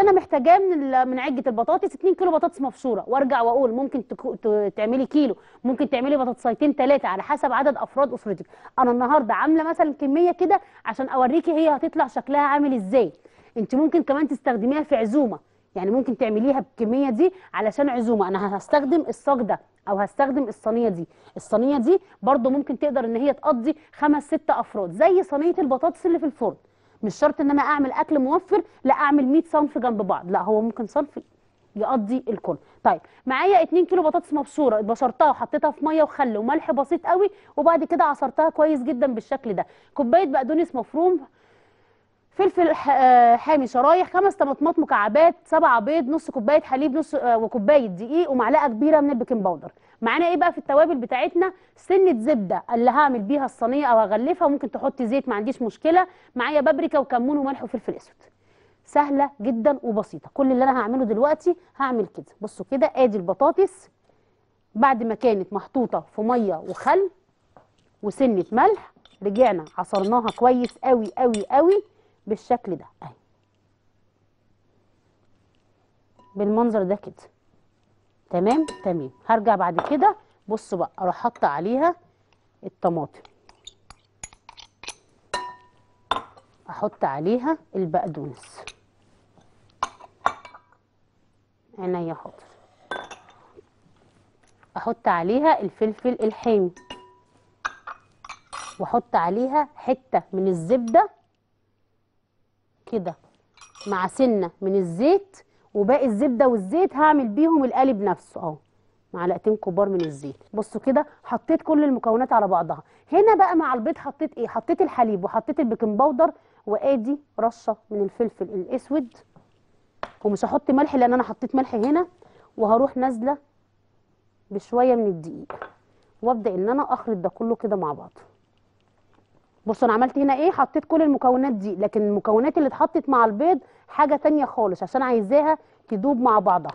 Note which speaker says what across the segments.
Speaker 1: انا محتاجاه من ال- من عجه البطاطس 2 كيلو بطاطس مبشوره وارجع واقول ممكن تكو- ت- تعملي كيلو ممكن تعملي بطاطسيتين ثلاثه على حسب عدد افراد اسرتك انا النهارده عامله مثلا كميه كده عشان اوريكي هي هتطلع شكلها عامل ازاي انت ممكن كمان تستخدميها في عزومه يعني ممكن تعمليها بالكميه دي علشان عزومه انا هستخدم الصاج ده او هستخدم الصينيه دي الصينيه دي برضو ممكن تقدر ان هي تقضي خمس ست افراد زي صينيه البطاطس اللي في الفرن مش شرط ان انا اعمل اكل موفر لا اعمل 100 صنف جنب بعض لا هو ممكن صنف يقضي الكل طيب معايا 2 كيلو بطاطس مبشوره بشرتها وحطيتها في ميه وخل وملح بسيط قوي وبعد كده عصرتها كويس جدا بالشكل ده كوبايه بقدونس مفروم فلفل ح- آه، حامي شرايح خمس طماطمات مكعبات سبعة بيض نص كوبايه حليب نص آه، وكوبايه دقيق ومعلقه كبيره من البيكنج باودر معانا ايه بقى في التوابل بتاعتنا سنه زبده اللي هعمل بيها الصينيه او هغلفها وممكن تحطي زيت ما عنديش مشكله معايا بابريكا وكمون وملح وفلفل اسود سهله جدا وبسيطه كل اللي انا هعمله دلوقتي هعمل كده بصوا كده ادي البطاطس بعد ما كانت محطوطه في ميه وخل وسنه ملح رجعنا عصرناها كويس قوي قوي قوي بالشكل ده اهي بالمنظر ده كده تمام تمام هرجع بعد كده بصوا بقى اروح حاطه عليها الطماطم احط عليها البقدونس عينيا حاضر احط عليها الفلفل الحامي واحط عليها حته من الزبده كده مع سنه من الزيت وباقي الزبده والزيت هعمل بيهم القالب نفسه اهو معلقتين كبار من الزيت بصوا كده حطيت كل المكونات على بعضها هنا بقى مع البيض حطيت ايه حطيت الحليب وحطيت البيكنج باودر وادي رشه من الفلفل الاسود ومش هحط ملح لان انا حطيت ملح هنا وهروح نازله بشويه من الدقيق وابدا ان انا اخلط ده كله كده مع بعض بصوا انا عملت هنا ايه حطيت كل المكونات دي لكن المكونات اللي اتحطت مع البيض حاجه تانية خالص عشان عايزاها تدوب مع بعضها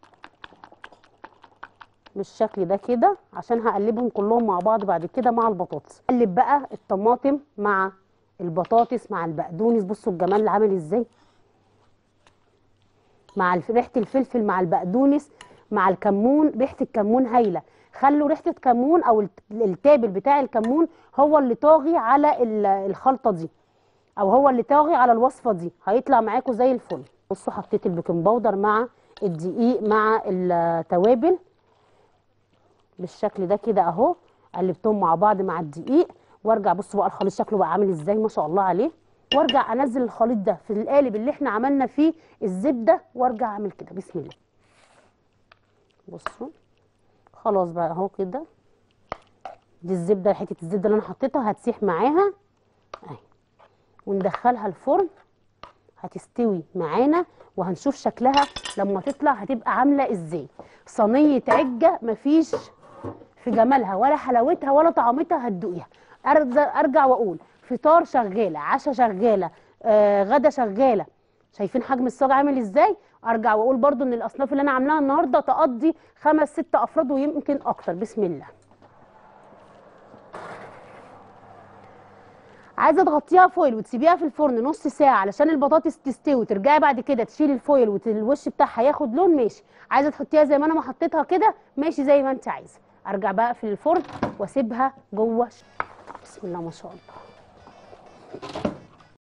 Speaker 1: بالشكل ده كده عشان هقلبهم كلهم مع بعض بعد كده مع البطاطس قلب بقى الطماطم مع البطاطس مع البقدونس بصوا الجمال اللي عامل ازاي مع الف- ريحه الفلفل مع البقدونس مع الكمون ريحه الكمون هايله خلوا ريحه الكمون او الت- التابل بتاع الكمون هو اللي طاغي على ال- الخلطه دي او هو اللي طاغي على الوصفه دي هيطلع معاكم زي الفل بصوا حطيت البيكنج باودر مع الدقيق مع التوابل بالشكل ده كده اهو قلبتهم مع بعض مع الدقيق وارجع بصوا بقى الخليط شكله بقى عامل ازاي ما شاء الله عليه وارجع انزل الخليط ده في القالب اللي احنا عملنا فيه الزبده وارجع اعمل كده بسم الله بصوا خلاص بقى اهو كده دي الزبده حته الزبده اللي انا حطيتها هتسيح معاها اهي وندخلها الفرن هتستوي معانا وهنشوف شكلها لما تطلع هتبقى عامله ازاي صينيه عجه مفيش في جمالها ولا حلاوتها ولا طعمتها هتدوقيها ارجع ارجع واقول فطار شغاله عشاء شغاله آه غدا شغاله شايفين حجم الصاج عامل ازاي ارجع واقول برضو ان الاصناف اللي انا عاملاها النهارده تقضي خمس ست افراد ويمكن اكتر بسم الله عايزه تغطيها فويل وتسيبيها في الفرن نص ساعه علشان البطاطس تستوي وترجعي بعد كده تشيلي الفويل والوش بتاعها ياخد لون ماشي عايزه تحطيها زي ما انا ما حطيتها كده ماشي زي ما انت عايزه ارجع بقى في الفرن واسيبها جوه بسم الله ما شاء الله